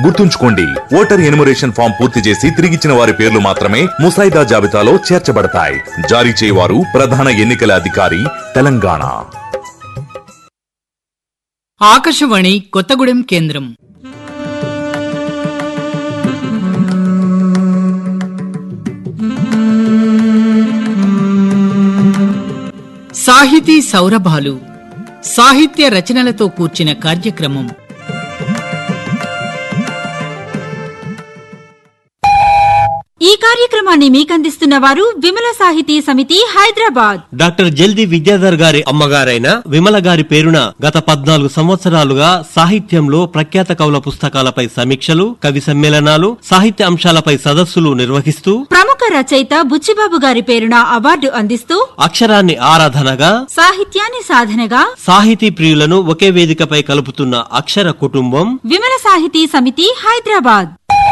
గుర్తుంచుకోండి voter enumeration form పూర్తి చేసి తిరిగిచ్చిన వారి పేర్లు మాత్రమే ముసాయిదా జాబితాలో చేర్చబడతాయి జారీ చేయవారు ప్రధాన ఎన్నికల అధికారి తెలంగాణ ఆకాశవాణి కొత్తగూడెం కేంద్రం సాహితీ సౌరభాలు సాహిత్య రచనలతో కూర్చిన కార్యక్రమం ఈ కార్యక్రమాన్ని మీకందిస్తున్న వారు విమల సాహితీ సమితి హైదరాబాద్ డాక్టర్ జల్ది విద్యాధర్ గారి అమ్మగారైన విమల గారి పేరున గత పద్నాలుగు సంవత్సరాలుగా సాహిత్యంలో ప్రఖ్యాత కవుల పుస్తకాలపై సమీక్షలు కవి సమ్మేళనాలు సాహిత్య అంశాలపై సదస్సులు నిర్వహిస్తూ ప్రముఖ రచయిత బుచ్చిబాబు గారి పేరున అవార్డు అందిస్తూ అక్షరాన్ని ఆరాధనగా సాహిత్యాన్ని సాధనగా సాహితీ ప్రియులను ఒకే వేదికపై కలుపుతున్న అక్షర కుటుంబం విమల సాహితీ సమితి హైదరాబాద్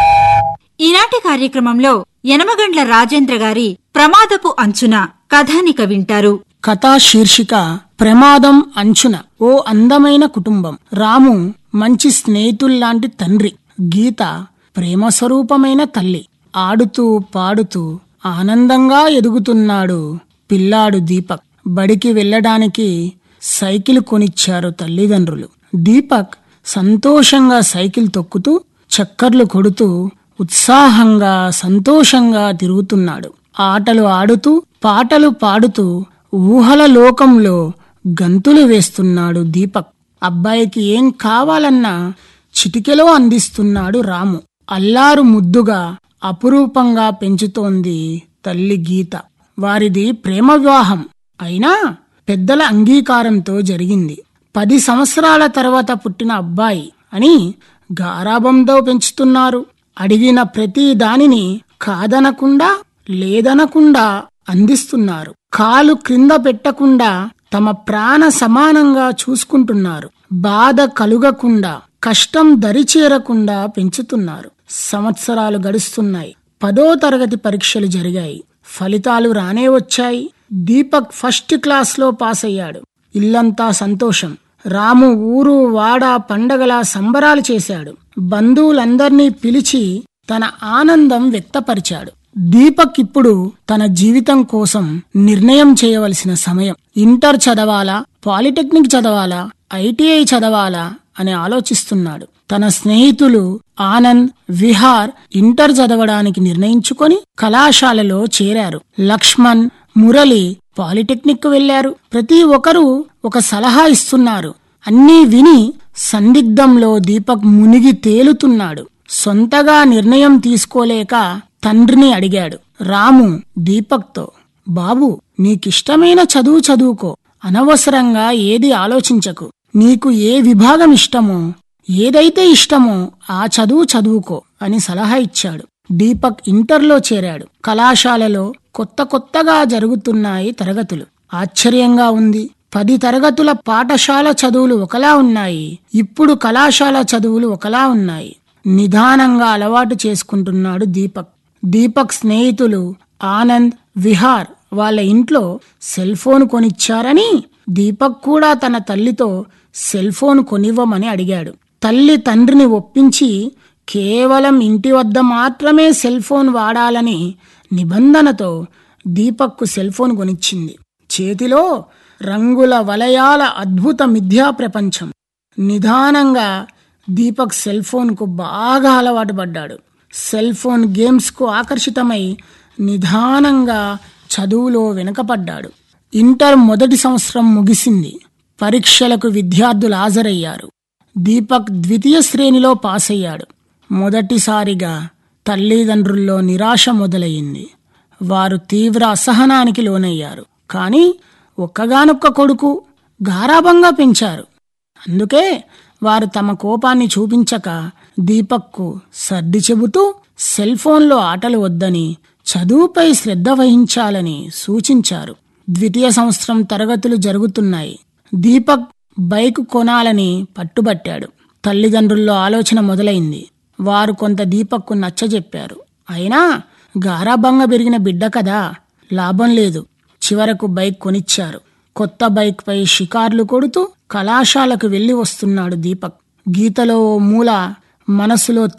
ఈనాటి కార్యక్రమంలో యనమగండ్ల రాజేంద్ర గారి ప్రమాదపు అంచున కథానిక వింటారు కథా శీర్షిక ప్రమాదం అంచున ఓ అందమైన కుటుంబం రాము మంచి స్నేహితుల్లాంటి తండ్రి గీత ప్రేమ స్వరూపమైన తల్లి ఆడుతూ పాడుతూ ఆనందంగా ఎదుగుతున్నాడు పిల్లాడు దీపక్ బడికి వెళ్ళడానికి సైకిల్ కొనిచ్చారు తల్లిదండ్రులు దీపక్ సంతోషంగా సైకిల్ తొక్కుతూ చక్కర్లు కొడుతూ ఉత్సాహంగా సంతోషంగా తిరుగుతున్నాడు ఆటలు ఆడుతూ పాటలు పాడుతూ ఊహల లోకంలో గంతులు వేస్తున్నాడు దీపక్ అబ్బాయికి ఏం కావాలన్నా చిటికెలో అందిస్తున్నాడు రాము అల్లారు ముద్దుగా అపురూపంగా పెంచుతోంది తల్లి గీత వారిది ప్రేమ వివాహం అయినా పెద్దల అంగీకారంతో జరిగింది పది సంవత్సరాల తర్వాత పుట్టిన అబ్బాయి అని గారాబంతో పెంచుతున్నారు అడిగిన ప్రతి దానిని కాదనకుండా లేదనకుండా అందిస్తున్నారు కాలు క్రింద పెట్టకుండా తమ ప్రాణ సమానంగా చూసుకుంటున్నారు బాధ కలుగకుండా కష్టం దరిచేరకుండా పెంచుతున్నారు సంవత్సరాలు గడుస్తున్నాయి పదో తరగతి పరీక్షలు జరిగాయి ఫలితాలు రానే వచ్చాయి దీపక్ ఫస్ట్ క్లాస్లో పాస్ అయ్యాడు ఇల్లంతా సంతోషం రాము ఊరు వాడ పండగల సంబరాలు చేశాడు బంధువులందర్నీ పిలిచి తన ఆనందం వ్యక్తపరిచాడు దీపక్ ఇప్పుడు తన జీవితం కోసం నిర్ణయం చేయవలసిన సమయం ఇంటర్ చదవాలా పాలిటెక్నిక్ చదవాలా ఐటీఐ చదవాలా అని ఆలోచిస్తున్నాడు తన స్నేహితులు ఆనంద్ విహార్ ఇంటర్ చదవడానికి నిర్ణయించుకొని కళాశాలలో చేరారు లక్ష్మణ్ మురళి పాలిటెక్నిక్ వెళ్లారు ప్రతి ఒక్కరూ ఒక సలహా ఇస్తున్నారు అన్నీ విని సందిగ్ధంలో దీపక్ మునిగి తేలుతున్నాడు సొంతగా నిర్ణయం తీసుకోలేక తండ్రిని అడిగాడు రాము దీపక్తో బాబు నీకిష్టమైన చదువు చదువుకో అనవసరంగా ఏది ఆలోచించకు నీకు ఏ విభాగం ఇష్టమో ఏదైతే ఇష్టమో ఆ చదువు చదువుకో అని సలహా ఇచ్చాడు దీపక్ ఇంటర్లో చేరాడు కళాశాలలో కొత్త కొత్తగా జరుగుతున్నాయి తరగతులు ఆశ్చర్యంగా ఉంది పది తరగతుల పాఠశాల చదువులు ఒకలా ఉన్నాయి ఇప్పుడు కళాశాల చదువులు ఒకలా ఉన్నాయి నిదానంగా అలవాటు చేసుకుంటున్నాడు దీపక్ దీపక్ స్నేహితులు ఆనంద్ విహార్ వాళ్ళ ఇంట్లో సెల్ ఫోన్ కొనిచ్చారని దీపక్ కూడా తన తల్లితో సెల్ ఫోన్ కొనివ్వమని అడిగాడు తల్లి తండ్రిని ఒప్పించి కేవలం ఇంటి వద్ద మాత్రమే సెల్ ఫోన్ వాడాలని నిబంధనతో దీపక్కు సెల్ ఫోన్ కొనిచ్చింది చేతిలో రంగుల వలయాల అద్భుత మిథ్యా ప్రపంచం నిదానంగా దీపక్ సెల్ ఫోన్కు బాగా అలవాటు పడ్డాడు సెల్ ఫోన్ గేమ్స్కు ఆకర్షితమై నిదానంగా చదువులో వెనుకపడ్డాడు ఇంటర్ మొదటి సంవత్సరం ముగిసింది పరీక్షలకు విద్యార్థులు హాజరయ్యారు దీపక్ ద్వితీయ శ్రేణిలో పాస్ అయ్యాడు మొదటిసారిగా తల్లిదండ్రుల్లో నిరాశ మొదలయ్యింది వారు తీవ్ర అసహనానికి లోనయ్యారు కానీ ఒక్కగానొక్క కొడుకు గారాబంగా పెంచారు అందుకే వారు తమ కోపాన్ని చూపించక దీపక్కు సర్ది చెబుతూ సెల్ ఫోన్లో ఆటలు వద్దని చదువుపై శ్రద్ధ వహించాలని సూచించారు ద్వితీయ సంవత్సరం తరగతులు జరుగుతున్నాయి దీపక్ బైక్ కొనాలని పట్టుబట్టాడు తల్లిదండ్రుల్లో ఆలోచన మొదలైంది వారు కొంత దీపక్కు నచ్చజెప్పారు అయినా గారాబంగా పెరిగిన బిడ్డ కదా లాభం లేదు చివరకు బైక్ కొనిచ్చారు కొత్త బైక్ పై షికార్లు కొడుతూ కళాశాలకు వెళ్లి వస్తున్నాడు దీపక్ గీతలో ఓ మూల మనసులో